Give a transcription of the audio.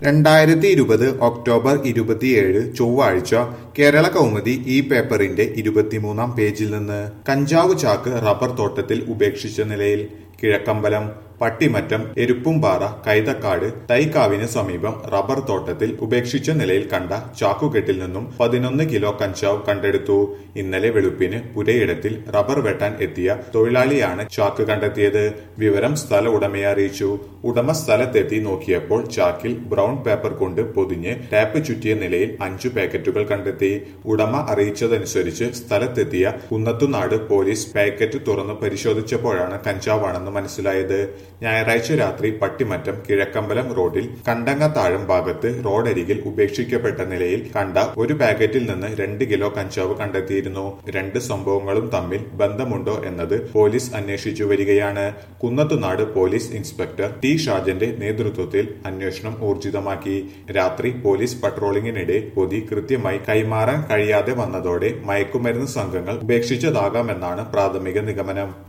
രണ്ടായിരത്തി ഇരുപത് ഒക്ടോബർ ഇരുപത്തിയേഴ് ചൊവ്വാഴ്ച കേരള കൗമുദി ഈ പേപ്പറിന്റെ ഇരുപത്തിമൂന്നാം പേജിൽ നിന്ന് കഞ്ചാവ് ചാക്ക് റബ്ബർ തോട്ടത്തിൽ ഉപേക്ഷിച്ച നിലയിൽ കിഴക്കമ്പലം പട്ടിമറ്റം എരുപ്പുംപാറ കൈതക്കാട് തൈക്കാവിന് സമീപം റബ്ബർ തോട്ടത്തിൽ ഉപേക്ഷിച്ച നിലയിൽ കണ്ട ചാക്കുകെട്ടിൽ നിന്നും പതിനൊന്ന് കിലോ കഞ്ചാവ് കണ്ടെടുത്തു ഇന്നലെ വെളുപ്പിന് പുരയിടത്തിൽ റബ്ബർ വെട്ടാൻ എത്തിയ തൊഴിലാളിയാണ് ചാക്ക് കണ്ടെത്തിയത് വിവരം സ്ഥല ഉടമയെ അറിയിച്ചു ഉടമ സ്ഥലത്തെത്തി നോക്കിയപ്പോൾ ചാക്കിൽ ബ്രൗൺ പേപ്പർ കൊണ്ട് പൊതിഞ്ഞ് ടാപ്പ് ചുറ്റിയ നിലയിൽ അഞ്ചു പാക്കറ്റുകൾ കണ്ടെത്തി ഉടമ അറിയിച്ചതനുസരിച്ച് സ്ഥലത്തെത്തിയ കുന്നത്തുനാട് പോലീസ് പാക്കറ്റ് തുറന്ന് പരിശോധിച്ചപ്പോഴാണ് കഞ്ചാവാണെന്ന് മനസ്സിലായത് ഞായറാഴ്ച രാത്രി പട്ടിമറ്റം കിഴക്കമ്പലം റോഡിൽ കണ്ടങ്ങത്താഴം ഭാഗത്ത് റോഡരികിൽ ഉപേക്ഷിക്കപ്പെട്ട നിലയിൽ കണ്ട ഒരു പാക്കറ്റിൽ നിന്ന് രണ്ട് കിലോ കഞ്ചാവ് കണ്ടെത്തിയിരുന്നു രണ്ട് സംഭവങ്ങളും തമ്മിൽ ബന്ധമുണ്ടോ എന്നത് പോലീസ് അന്വേഷിച്ചു വരികയാണ് കുന്നത്തുനാട് പോലീസ് ഇൻസ്പെക്ടർ ടി ഷാജന്റെ നേതൃത്വത്തിൽ അന്വേഷണം ഊർജിതമാക്കി രാത്രി പോലീസ് പട്രോളിംഗിനിടെ പൊതി കൃത്യമായി കൈമാറാൻ കഴിയാതെ വന്നതോടെ മയക്കുമരുന്ന് സംഘങ്ങൾ ഉപേക്ഷിച്ചതാകാമെന്നാണ് പ്രാഥമിക നിഗമനം